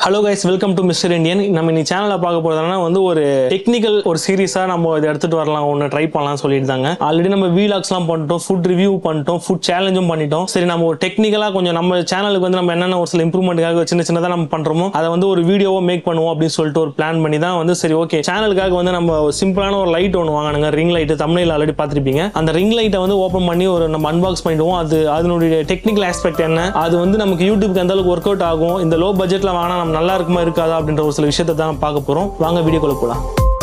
hello guys welcome to mister Indian நம்ம இன்னைக்கு சேனலில் பார்க்க போறதுனா வந்து ஒரு டெக்னிக்கல் ஒரு சீரிஸா நம்ம இதை எடுத்துட்டு வரலாம் ஒன்று ட்ரை பண்ணலாம் சொல்லியிருந்தாங்க ஆல்ரெடி நம்ம வீலாக்ஸ்லாம் பண்ணிட்டோம் ஃபுட் ரிவ்யூ பண்ணிட்டோம் ஃபுட் சேலஞ்சும் பண்ணிட்டோம் சரி நம்ம ஒரு டெக்னிக்கலாக கொஞ்சம் நம்ம சேனலுக்கு வந்து நம்ம என்னென்ன ஒரு சில இம்ப்ரூவ்மெண்ட்டுக்காக சின்ன சின்னதாக நம்ம பண்றோமோ அதை வந்து ஒரு வீடியோவோ மேக் பண்ணுவோம் அப்படின்னு சொல்லிட்டு ஒரு பிளான் பண்ணி தான் வந்து சரி ஓகே சேனலுக்காக வந்து நம்ம ஒரு சிம்பிளான ஒரு லைட் ஒன்று வாங்கினுங்க ரிங் லைட் தமிழில் ஆல்ரெடி பார்த்துருப்பீங்க அந்த ரிங் லைட்டை வந்து ஓப்பன் பண்ணி ஒரு நம்ம அன்பாக்ஸ் பண்ணிடுவோம் அது அதனுடைய டெக்னிக்கல் ஆஸ்பெக்ட் என்ன அது வந்து நமக்கு யூடியூப்க்கு எந்த அளவுக்கு ஒர்க் அவுட் ஆகும் இந்த லோ பட்ஜெட்ல வாங்கினா நம்ம நல்லா இருக்குமா இருக்காதா அப்படின்ற ஒரு சில விஷயத்தை தான் பார்க்க போறோம் வாங்க வீடியோக்குள்ள போலாம்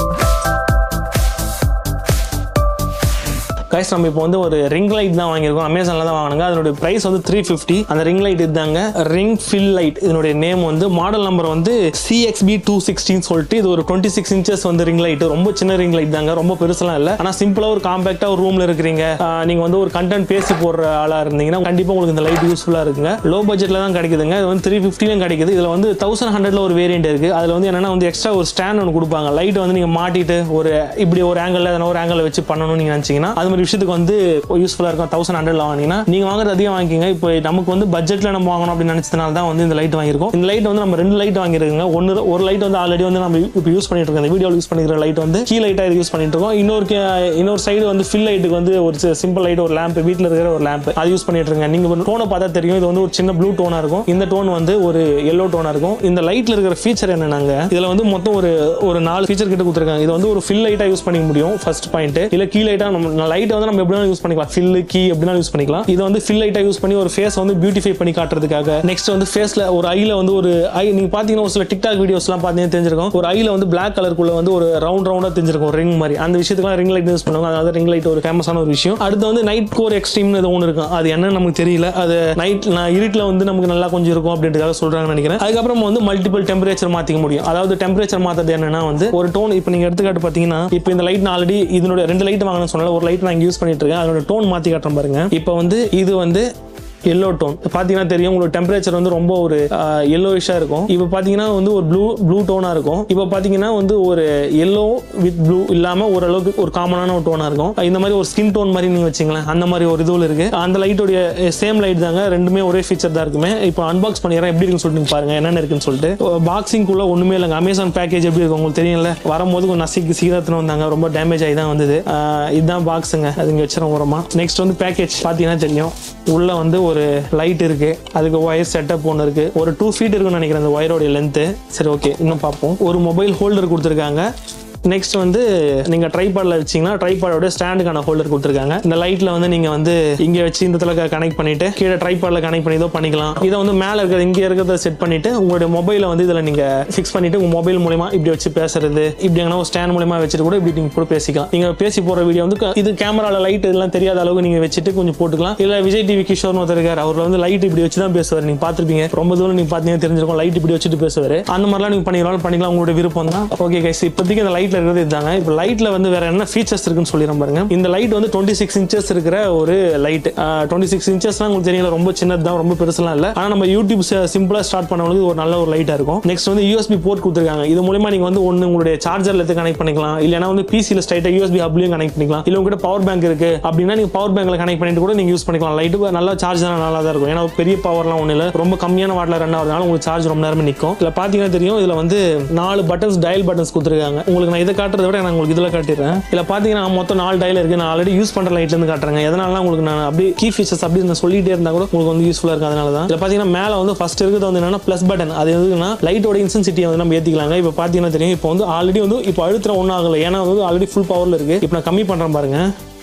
கைஸ் நம்ம இப்போ வந்து ஒரு ரிங் லைட் தான் வாங்கியிருக்கோம் அமேசான்ல தான் வாங்கினாங்க அதனுடைய பிரைஸ் வந்து த்ரீ ஃபிஃப்டி அந்த ரிங் லைட் இதுதாங்க ரிங் ஃபில் லைட் இதனுடைய நேம் வந்து மாடல் நம்பர் வந்து சிஎக்ஸ்பி டூ சிக்ஸ்டின்னு சொல்லிட்டு இது ஒரு டுவெண்ட்டி சிக்ஸ் இன்ச்சஸ் வந்து ரிங் லைட் ரொம்ப சின்ன ரிங் லைட் தாங்க ரொம்ப பெருசெல்லாம் இல்லை ஆனால் சிம்பிளா ஒரு காம்பாக்டா ஒரு ரூம்ல இருக்கிறீங்க ஆஹ் நீங்க வந்து ஒரு கண்டென்ட் பேசி போடுற ஆளா இருந்தீங்கன்னா கண்டிப்பா உங்களுக்கு இந்த லைட் யூஸ்ஃபுல்லா இருக்குங்க லோ பட்ஜெட்ல தான் கிடைக்குதுங்க இது வந்து த்ரீ ஃபிஃப்டிலும் கிடைக்குது இதுல வந்து தௌசண்ட் ஹண்ட்ரட்ல ஒரு வேரியன்ட் இருக்கு அதுல வந்து என்னன்னா வந்து எக்ஸ்ட்ரா ஒரு ஸ்டாண்ட் ஒன்று கொடுப்பாங்க லைட் வந்து நீங்க மாட்டிட்டு ஒரு இப்படி ஒரு ஆங்கிள் எதனா ஒரு ஆங்கிள் வச்சு பண்ணணும்னு நீங்க நினைச்சீங்கன்னா அது மாதிரி விஷயத்துக்கு வந்து யூஸ்ஃபுல்லா இருக்கும் தௌசண்ட் ஹண்ட்ரட்ல வாங்கினீங்கன்னா நீங்க வாங்குறது அதிகம் வாங்கிக்கிங்க இப்போ நமக்கு வந்து பட்ஜெட்ல நம்ம வாங்கணும் அப்படின்னு நினைச்சதுனால தான் வந்து இந்த லைட் வாங்கியிருக்கோம் இந்த லைட் வந்து நம்ம ரெண்டு லைட் வாங்கியிருக்கோங்க ஒன்று ஒரு லைட் வந்து ஆல்ரெடி வந்து நம்ம இப்போ யூஸ் பண்ணிட்டு இருக்கோம் இந்த வீடியோவில் யூஸ் பண்ணிக்கிற லைட் வந்து கீ லைட்டாக இது யூஸ் பண்ணிட்டு இருக்கோம் இன்னொரு கே- இன்னொரு சைடு வந்து ஃபில் லைட்டுக்கு வந்து ஒரு சிம்பிள் லைட் ஒரு லேம்ப் வீட்டில் இருக்கிற ஒரு லேம்ப் அது யூஸ் பண்ணிட்டு இருக்கேன் நீங்க டோனை பார்த்தா தெரியும் இது வந்து ஒரு சின்ன ப்ளூ டோனா இருக்கும் இந்த டோன் வந்து ஒரு எல்லோ டோனா இருக்கும் இந்த லைட்ல இருக்கிற ஃபீச்சர் என்னன்னாங்க இதுல வந்து மொத்தம் ஒரு ஒரு நாலு ஃபீச்சர் கிட்ட கொடுத்துருக்காங்க இது வந்து ஒரு ஃபில் லைட்டா யூஸ் பண்ணிக்க முடியும் ஃபர்ஸ்ட் பாயிண்ட் இல்ல கீ லைட்டா நம்ம லைட் வந்து நம்ம எப்படினாலும் யூஸ் பண்ணிக்கலாம் ஃபில் கீ எப்படினாலும் யூஸ் பண்ணிக்கலாம் இது வந்து ஃபில் லைட்டா யூஸ் பண்ணி ஒரு ஃபேஸ் வந்து பியூட்டிஃபை பண்ணி காட்டுறதுக்காக நெக்ஸ்ட் வந்து ஃபேஸ்ல ஒரு ஐல வந்து ஒரு ஐ நீங்க பாத்தீங்கன்னா ஒரு சில டிக்டாக் வீடியோஸ்லாம் பார்த்தீங்கன்னா தெரிஞ்சிருக்கும் ஒரு ஐல வந்து பிளாக் கலருக்குள்ள வந்து ஒரு ரவுண்ட் ரவுண்டா தெரிஞ்சிருக்கும் ரிங் மாதிரி அந்த விஷயத்துக்குலாம் ரிங் லைட் யூஸ் பண்ணுவாங்க அதாவது ரிங் லைட் ஒரு ஃபேமஸான ஒரு விஷயம் அடுத்து வந்து நைட் கோர் எக்ஸ்ட்ரீம்னு ஏதோ ஒன்று இருக்கும் அது என்னன்னு நமக்கு தெரியல அது நைட் நான் இருட்டில் வந்து நமக்கு நல்லா கொஞ்சம் இருக்கும் அப்படின்றதுக்காக சொல்றாங்கன்னு நினைக்கிறேன் அதுக்கப்புறம் வந்து மல்டிபிள் டெம்பரேச்சர் மாத்திக்க முடியும் அதாவது டெம்பரேச்சர் மாத்தது என்னன்னா வந்து ஒரு டோன் இப்போ நீங்க எடுத்துக்காட்டு பாத்தீங்கன்னா இப்போ இந்த லைட் நான் ஆல்ரெடி இதனுடைய ரெண்டு லைட் வாங்கணும்னு சொன்னால ஒரு லைட் நான் யூஸ் பண்ணிட்டு இருக்கேன் அதோட டோன் மாத்தி காட்டுறேன் பாருங்க இப்போ வந்து இது வந்து எல்லோ டோன் பார்த்தீங்கன்னா தெரியும் உங்களுக்கு டெம்பரேச்சர் வந்து ரொம்ப ஒரு எல்லோயிஷாக இருக்கும் இப்போ பார்த்தீங்கன்னா வந்து ஒரு ப்ளூ ப்ளூ டோனாக இருக்கும் இப்போ பார்த்தீங்கன்னா வந்து ஒரு எல்லோ வித் ப்ளூ இல்லாமல் ஓரளவுக்கு ஒரு காமனான ஒரு டோனாக இருக்கும் இந்த மாதிரி ஒரு ஸ்கின் டோன் மாதிரி நீங்கள் வச்சுங்களேன் அந்த மாதிரி ஒரு இதுவில் இருக்கு அந்த லைட்டோடைய சேம் லைட் தாங்க ரெண்டுமே ஒரே ஃபீச்சர் தான் இருக்குமே இப்போ அன்பாக்ஸ் பண்ணிடுறேன் எப்படி இருக்குன்னு சொல்லிட்டு நீங்க பாருங்க என்னென்ன இருக்குன்னு சொல்லிட்டு பாக்ஸிங்குள்ள ஒன்றுமே இல்லைங்க அமேசான் பேக்கேஜ் எப்படி இருக்கும் உங்களுக்கு தெரியல வரும்போது கொஞ்சம் நசிக்கு சீக்கிரத்தில் வந்தாங்க ரொம்ப டேமேஜ் ஆகி தான் வந்தது ஆஹ் இதுதான் பாக்ஸுங்க அது இங்கே வச்சிரும் ஓரமா நெக்ஸ்ட் வந்து பேக்கேஜ் பார்த்தீங்கன்னா தெரியும் உள்ள வந்து ஒரு லைட் இருக்கு அதுக்கு ஒயர் செட்டப் ஒன்று இருக்கு ஒரு டூ ஃபீட் இருக்குன்னு நினைக்கிறேன் அந்த ஒயரோடைய லென்த்து சரி ஓகே இன்னும் பார்ப்போம் ஒரு மொபைல் ஹோல்டர் கொடுத்துருக்காங்க நெக்ஸ்ட் வந்து நீங்க ட்ரைபாட்ல வச்சீங்கன்னா ட்ரைபாடோட ஸ்டாண்டுக்கான ஹோல்டர் கொடுத்துருக்காங்க இந்த லைட்ல வந்து நீங்க வந்து இங்க வச்சு இந்த இடத்துல கனெக்ட் பண்ணிட்டு கீழே ட்ரைபாட்ல கனெக்ட் பண்ணி இதோ பண்ணிக்கலாம் இதை வந்து மேல இருக்கிறது இங்க இருக்கிறத செட் பண்ணிட்டு உங்களுடைய மொபைலை வந்து இதுல நீங்க ஃபிக்ஸ் பண்ணிட்டு உங்க மொபைல் மூலமா இப்படி வச்சு பேசுறது இப்படி எங்கன்னா ஒரு ஸ்டாண்ட் மூலமா வச்சுட்டு கூட இப்படி நீங்க கூட பேசிக்கலாம் நீங்க பேசி போற வீடியோ வந்து க- இது கேமரால லைட் இதெல்லாம் தெரியாத அளவுக்கு நீங்க வச்சுட்டு கொஞ்சம் போட்டுக்கலாம் இல்ல விஜய் டிவி கிஷோர்னு ஒருத்தர் இருக்காரு அவர் வந்து லைட் இப்படி வச்சு தான் பேசுவார் நீங்க பாத்திருப்பீங்க ரொம்ப தூரம் நீங்க பாத்தீங்கன்னா தெரிஞ்சிருக்கும் லைட் இப்படி வச்சுட்டு பேசுவாரு அந்த மாதிரிலாம் நீங்க பண்ணிக்கலாம் பண்ணிக்கலாம் உங்களுடைய விருப்பம் தான் ஓகே கைஸ் இப்போதைக்கு இந்த லைட்ல இருக்கிறது இதுதாங்க இப்போ லைட்ல வந்து வேற என்ன ஃபீச்சர்ஸ் இருக்குன்னு சொல்லிடுறேன் பாருங்க இந்த லைட் வந்து டுவெண்ட்டி சிக்ஸ் இன்ச்சஸ் இருக்கிற ஒரு லைட் டுவெண்ட்டி சிக்ஸ் இன்ச்சஸ்லாம் உங்களுக்கு தெரியல ரொம்ப சின்னது தான் ரொம்ப பெருசுலாம் இல்லை ஆனால் நம்ம யூடியூப் சிம்பிளா ஸ்டார்ட் பண்ணவங்களுக்கு ஒரு நல்ல ஒரு லைட்டா இருக்கும் நெக்ஸ்ட் வந்து யூஎஸ்பி போர்ட் கொடுத்துருக்காங்க இது மூலமா நீங்க வந்து ஒன்று உங்களுடைய சார்ஜர்ல எடுத்து கனெக்ட் பண்ணிக்கலாம் இல்லைனா வந்து பிசியில் ஸ்ட்ரைட்டா யூஎஸ்பி ஹப்லையும் கனெக்ட் பண்ணிக்கலாம் இல்லை உங்ககிட்ட பவர் பேங்க் இருக்கு அப்படின்னா நீங்க பவர் பேங்க்ல கனெக்ட் பண்ணிட்டு கூட நீங்க யூஸ் பண்ணிக்கலாம் லைட்டு நல்லா சார்ஜ் நல்லா தான் இருக்கும் ஏன்னா பெரிய பவர்லாம் ஒன்றும் இல்லை ரொம்ப கம்மியான வாட்டில் ரன் ஆகிறதுனால உங்களுக்கு சார்ஜ் ரொம்ப நேரமே நிற்கும் இதில் பார்த்தீங்கன்னா தெரியும் இதில் வந்து நாலு பட்டன்ஸ் டயல் பட்டன்ஸ் கொடுத்துருக்காங்க உங்களுக்கு நான் இதை காட்டுறதை விட நான் உங்களுக்கு இதில் காட்டிடுறேன் இதில் பார்த்தீங்கன்னா மொத்தம் நாலு டயல் இருக்கு நான் ஆல்ரெடி யூஸ் பண்ணுற லைட்ல இருந்து காட்டுறேங்க எதனால உங்களுக்கு நான் அப்படியே கீ ஃபீச்சர்ஸ் அப்படி நான் சொல்லிட்டே இருந்தா கூட உங்களுக்கு வந்து யூஸ்ஃபுல்லாக இருக்கும் அதனால தான் இதில் பார்த்தீங்கன்னா மேலே வந்து ஃபர்ஸ்ட் இருக்கிறது வந்து என்னன்னா ப்ளஸ் பட்டன் அது எதுக்குன்னா லைட்டோட இன்சென்சிட்டியை வந்து நம்ம ஏற்றிக்கலாங்க இப்போ பார்த்தீங்கன்னா தெரியும் இப்போ வந்து ஆல்ரெடி வந்து இப்போ அழுத்துற ஒன்றும் ஆகலை ஏன்னா வந்து ஆல்ரெடி ஃபுல் பவரில் இருக்கு இப்போ நான் கம்மி பண்ணுறேன் பாருங்க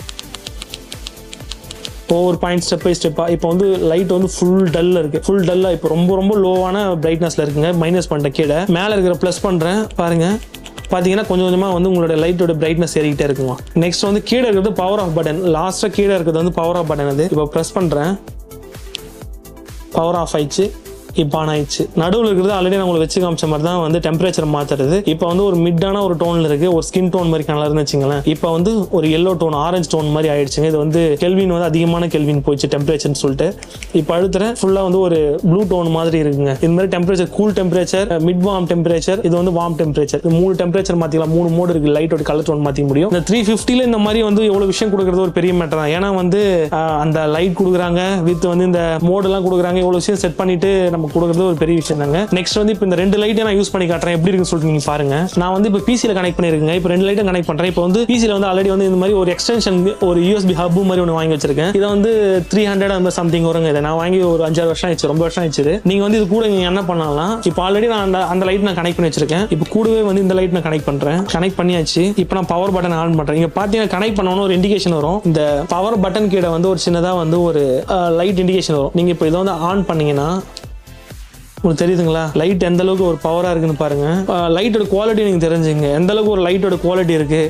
ஒவ்வொரு பாயிண்ட் ஸ்டெப் பை ஸ்டெப்பாக இப்போ வந்து லைட் வந்து ஃபுல் டல்ல இருக்கு ஃபுல் டல்லாக இப்போ ரொம்ப ரொம்ப லோவான பிரைட்னஸ்ல இருக்குங்க மைனஸ் பண்ணிட்டேன் கீழே மேலே இருக்கிற ப்ளஸ் பண்ணுறேன் பாருங்க பார்த்தீங்கன்னா கொஞ்சம் கொஞ்சமாக வந்து உங்களோட லைட்டோட பிரைட்னஸ் ஏறிக்கிட்டே இருக்குமா நெக்ஸ்ட் வந்து கீழே இருக்கிறது பவர் ஆஃப் பட்டன் லாஸ்ட்டாக கீழே இருக்கிறது வந்து பவர் ஆஃப் பட்டன் அது இப்போ ப்ரெஸ் பண்ணுறேன் பவர் ஆஃப் ஆயிடுச்சு இப்போ ஆன் ஆயிடுச்சு நடுவில் இருக்கிறது ஆல்ரெடி நான் உங்களுக்கு வச்சு காமிச்ச மாதிரி தான் வந்து டெம்பரேச்சர் மாத்துறது இப்போ வந்து ஒரு மிட்டான ஒரு டோன்ல இருக்கு ஒரு ஸ்கின் டோன் மாதிரி கலர்னு வச்சுங்களேன் இப்போ வந்து ஒரு எல்லோ டோன் ஆரஞ்சு டோன் மாதிரி ஆயிடுச்சுங்க இது வந்து கெல்வின் வந்து அதிகமான கெல்வின் போயிடுச்சு டெம்பரேச்சர்னு சொல்லிட்டு இப்போ அழுத்துறேன் ஃபுல்லாக வந்து ஒரு ப்ளூ டோன் மாதிரி இருக்குங்க இந்த மாதிரி temperature cool temperature mid warm temperature இது வந்து வார்ம் டெம்பரேச்சர் மூணு டெம்பரேச்சர் மாத்திக்கலாம் மூணு மோடு இருக்கு லைட்டோட கலர் டோன் மாத்திக்க முடியும் இந்த த்ரீ ஃபிஃப்டில இந்த மாதிரி வந்து எவ்வளவு விஷயம் கொடுக்கறது ஒரு பெரிய மேட்டர் தான் ஏன்னா வந்து ஆஹ், அந்த லைட் கொடுக்குறாங்க வித் வந்து இந்த மோடெல்லாம் கொடுக்குறாங்க இவ்வளவு விஷயம் செட் பண்ணிட்டு நம்ம நம்ம கொடுக்குறது ஒரு பெரிய விஷயம் தாங்க நெக்ஸ்ட் வந்து இப்போ இந்த ரெண்டு லைட்டை நான் யூஸ் பண்ணி காட்டுறேன் எப்படி இருக்குன்னு சொல்லிட்டு நீங்க பாருங்க நான் வந்து இப்போ பிசியில் கனெக்ட் பண்ணிருக்கேன் இப்போ ரெண்டு லைட்டும் கனெக்ட் பண்றேன் இப்போ வந்து பிசியில் வந்து ஆல்ரெடி வந்து இந்த மாதிரி ஒரு எக்ஸ்டென்ஷன் ஒரு யூஎஸ்பி ஹப் மாதிரி ஒன்று வாங்கி வச்சிருக்கேன் இதை வந்து த்ரீ ஹண்ட்ரட் அந்த சம்திங் வருங்க இதை நான் வாங்கி ஒரு அஞ்சாறு வருஷம் ஆயிடுச்சு ரொம்ப வருஷம் ஆயிடுச்சு நீங்க வந்து இது கூட நீங்க என்ன பண்ணலாம் இப்போ ஆல்ரெடி நான் அந்த அந்த லைட் நான் கனெக்ட் பண்ணி வச்சிருக்கேன் இப்போ கூடவே வந்து இந்த லைட் நான் கனெக்ட் பண்றேன் கனெக்ட் பண்ணியாச்சு இப்போ நான் பவர் பட்டன் ஆன் பண்றேன் இங்க பாத்தீங்கன்னா கனெக்ட் பண்ணணும் ஒரு இண்டிகேஷன் வரும் இந்த பவர் பட்டன் கீழே வந்து ஒரு சின்னதா வந்து ஒரு லைட் இண்டிகேஷன் வரும் நீங்க இப்போ இதை வந்து ஆன் பண்ணீங்கன்னா உங்களுக்கு தெரியுதுங்களா லைட் எந்த அளவுக்கு ஒரு பவரா இருக்குன்னு பாருங்க லைட்டோட குவாலிட்டி நீங்க தெரிஞ்சுங்க எந்த அளவுக்கு ஒரு லைட்டோட குவாலிட்டி இருக்கு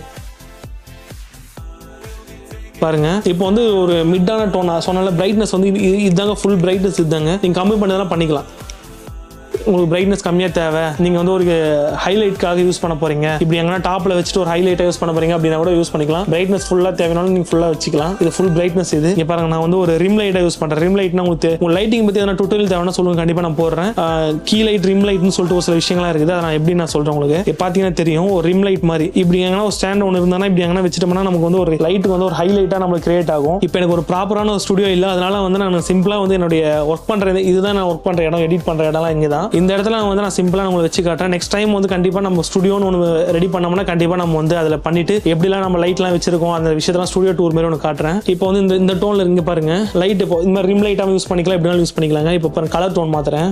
பாருங்க இப்போ வந்து ஒரு மிட்டான டோன் சொன்னால பிரைட்னஸ் வந்து இது- இது- இதுதாங்க ஃபுல் பிரைட்னஸ் இதுதாங்க நீங்க கம்மி பண்ணதெல்லாம் பண்ணிக்கலாம் உங்களுக்கு பிரைட்னஸ் கம்மியாக தேவை நீங்கள் வந்து ஒரு ஹைலைட்காக யூஸ் பண்ண போறீங்க இப்படி எங்கன்னா டாப்பில் வச்சுட்டு ஒரு ஹைலைட்டாக யூஸ் பண்ண போறீங்க அப்படின்னா கூட யூஸ் பண்ணிக்கலாம் பிரைட்னஸ் ஃபுல்லாக தேவைனாலும் நீங்கள் ஃபுல்லாக வச்சுக்கலாம் இது ஃபுல் பிரைட்னஸ் இது இங்க பாருங்க நான் வந்து ஒரு ரிம் லைட்டாக யூஸ் பண்ணுறேன் ரிம் லைட்னா உங்களுக்கு தே- உங்க லைட்டிங் பற்றி எதனா டுட்டோரியல் தேவைன்னா சொல்லுங்க கண்டிப்பாக நான் போடுறேன் கீ லைட் ரிம் லைட்னு சொல்லிட்டு ஒரு சில விஷயங்கள்லாம் இருக்குது அதை நான் எப்படி நான் சொல்கிறேன் உங்களுக்கு இப்போ பார்த்தீங்கன்னா தெரியும் ஒரு ரிம் லைட் மாதிரி இப்படி எங்கன்னா ஒரு ஸ்டாண்ட் ஒன்று இருந்தானா இப்படி எங்கன்னா வச்சுட்டோம்னா நமக்கு வந்து ஒரு லைட்டுக்கு வந்து ஒரு ஹைலைட்டாக நம்மளுக்கு கிரியேட் ஆகும் இப்போ எனக்கு ஒரு ப்ராப்பரான ஒரு ஸ்டுடியோ இல்லை அதனால வந்து நான் சிம்பிளாக வந்து என்னுடைய ஒர்க் பண்ணுறது இதுதான் நான் ஒர்க் பண்ணுற இடம் எடிட் பண்ணுற இடம்லாம் இங்கே தான் இந்த இடத்துல நான் வந்து நான் சிம்பிளாக உங்களுக்கு வச்சு காட்டுறேன் நெக்ஸ்ட் டைம் வந்து கண்டிப்பாக நம்ம ஸ்டுடியோன்னு ஒன்று ரெடி பண்ணோம்னா கண்டிப்பாக நம்ம வந்து அதில் பண்ணிட்டு எப்படிலாம் நம்ம லைட்லாம் வச்சிருக்கோம் அந்த விஷயத்தெல்லாம் ஸ்டுடியோ டூர் மாதிரி ஒன்று காட்டுறேன் இப்போ வந்து இந்த இந்த டோனில் இங்கே பாருங்க லைட் இப்போ இந்த மாதிரி ரிம் லைட்டாக யூஸ் பண்ணிக்கலாம் எப்படினாலும் யூஸ் பண்ணிக்கலாங்க இப்போ பாருங்க கலர் டோன் மாத்துறேன்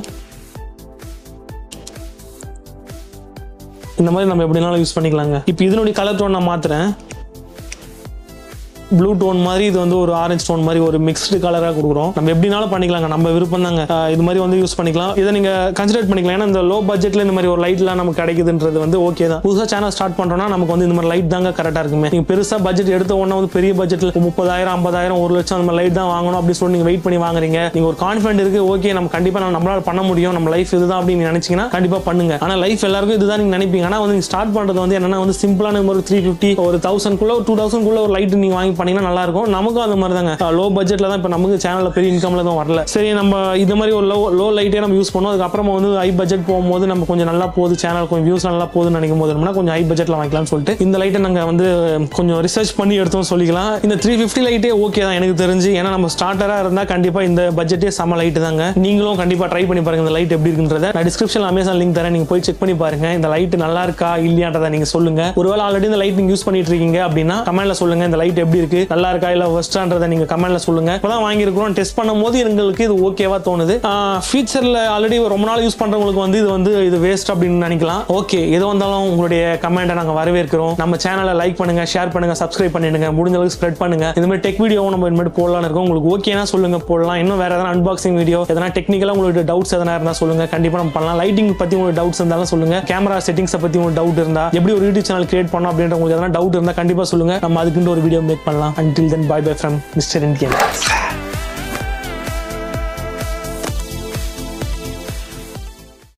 இந்த மாதிரி நம்ம எப்படினாலும் யூஸ் பண்ணிக்கலாங்க இப்போ இதனுடைய கலர் டோன் நான் மாத்துறேன் ப்ளூ டோன் மாதிரி இது வந்து ஒரு ஆரஞ்சு டோன் மாதிரி ஒரு மிக்ஸ்டு கலராக கொடுக்குறோம் நம்ம எப்படினாலும் பண்ணிக்கலாங்க நம்ம விருப்பம் தாங்க ஆஹ் இது மாதிரி வந்து யூஸ் பண்ணிக்கலாம் இதை நீங்க கன்சிடர் பண்ணிக்கலாம் ஏன்னா இந்த லோ பட்ஜெட்ல இந்த மாதிரி ஒரு லைட்லாம் நமக்கு கிடைக்குதுன்றது வந்து ஓகே தான் புதுசாக சேனல் ஸ்டார்ட் பண்றோம்னா நமக்கு வந்து இந்த மாதிரி லைட் தாங்க கரெக்டாக இருக்குமே நீங்க பெருசா பட்ஜெட் எடுத்த உடனே வந்து பெரிய பட்ஜெட்ல முப்பதாயிரம் ஐம்பதாயிரம் ஒரு லட்சம் அந்த மாதிரி லைட் தான் வாங்கணும் அப்படின்னு சொல்லி நீங்க வெயிட் பண்ணி வாங்குறீங்க நீங்க ஒரு கான்ஃபிடென்ட் இருக்கு ஓகே நம்ம கண்டிப்பா நம்ம நம்மளால பண்ண முடியும் நம்ம லைஃப் இதுதான் அப்படின்னு நீங்க நினைச்சீங்கன்னா கண்டிப்பா பண்ணுங்க ஆனா லைஃப் எல்லாருக்கும் இதுதான் நீங்க நினைப்பீங்க ஆனா வந்து ஸ்டார்ட் பண்றது வந்து என்னன்னா வந்து சிம்பிளான ஒரு த்ரீ ஃபிஃப்டி ஒரு தௌசண்ட் குள்ள ஒரு டூ தௌசண்ட் குள்ள ஒரு லைட் நீங்க வாங்கி பண்ணீங்கன்னா நல்லா இருக்கும் நமக்கும் அந்த மாதிரி தாங்க லோ பட்ஜெட்ல தான் இப்போ நமக்கு சேனல்ல பெரிய இன்கம்ல தான் வரல சரி நம்ம இந்த மாதிரி ஒரு லோ லோ லைட்டே நம்ம யூஸ் பண்ணோம் அதுக்கப்புறமா வந்து ஹை பட்ஜெட் போகும்போது நம்ம கொஞ்சம் நல்லா போகுது சேனல் கொஞ்சம் வியூஸ் நல்லா போகுதுன்னு நினைக்கும் போது நம்மனா கொஞ்சம் ஹை பட்ஜெட்ல வாங்கிக்கலாம்னு சொல்லிட்டு இந்த லைட்டை நாங்க வந்து கொஞ்சம் ரிசர்ச் பண்ணி எடுத்தோம் சொல்லிக்கலாம் இந்த த்ரீ ஃபிஃப்டி லைட்டே ஓகே தான் எனக்கு தெரிஞ்சு ஏன்னா நம்ம ஸ்டார்டரா இருந்தா கண்டிப்பா இந்த பட்ஜெட்டே செம லைட் தாங்க நீங்களும் கண்டிப்பா ட்ரை பண்ணி பாருங்க இந்த லைட் எப்படி இருக்குன்றத நான் டிஸ்கிரிப்ஷன் அமேசான் லிங்க் தரேன் நீங்க போய் செக் பண்ணி பாருங்க இந்த லைட் நல்லா இருக்கா இல்லையான்றதை நீங்க சொல்லுங்க ஒருவேளை ஆல்ரெடி இந்த லைட் நீங்க யூஸ் பண்ணிட்டு இருக்கீங்க அப்படின்னா கமெண்ட்ல சொல்லுங்க இந்த லைட் எப்படி இருக்கு நல்லா இருக்கா இல்ல ஃபர்ஸ்டான்றதை நீங்க கமெண்ட்ல சொல்லுங்க இப்பதான் வாங்கியிருக்கிறோம் டெஸ்ட் பண்ணும்போது எங்களுக்கு இது ஓகேவா தோணுது ஃபியூச்சர்ல ஆல்ரெடி ரொம்ப நாள் யூஸ் பண்றவங்களுக்கு வந்து இது வந்து இது வேஸ்ட் அப்படின்னு நினைக்கலாம் ஓகே எது வந்தாலும் உங்களுடைய கமெண்ட்டை நாங்க வரவேற்கிறோம் நம்ம சேனலை லைக் பண்ணுங்க ஷேர் பண்ணுங்க சப்ஸ்கிரைப் பண்ணிடுங்க முடிஞ்ச அளவுக்கு ஸ்ப்ரெட் பண்ணுங்க இந்த மாதிரி டெக் வீடியோவும் நம்ம இனிமேல் போடலாம்னு இருக்கோம் உங்களுக்கு ஓகேனா சொல்லுங்க போடலாம் இன்னும் வேற எதனா அன்பாக்சிங் வீடியோ எதனா டெக்னிக்கலா உங்களுக்கு டவுட்ஸ் எதனா இருந்தா சொல்லுங்க கண்டிப்பா நம்ம பண்ணலாம் லைட்டிங் பத்தி உங்களுக்கு டவுட்ஸ் இருந்தாலும் சொல்லுங்க கேமரா செட்டிங்ஸை பத்தி உங்களுக்கு டவுட் இருந்தா எப்படி ஒரு யூடியூப் சேனல் கிரியேட் பண்ணணும் அப்படின்ற உங்களுக்கு எதனா டவுட் இருந்தா கண்டிப்பா சொல்லுங்க நம்ம அதுக்குன்னு ஒரு வீடியோ மேக் பண்ணலாம் until then bye bye from mister Indian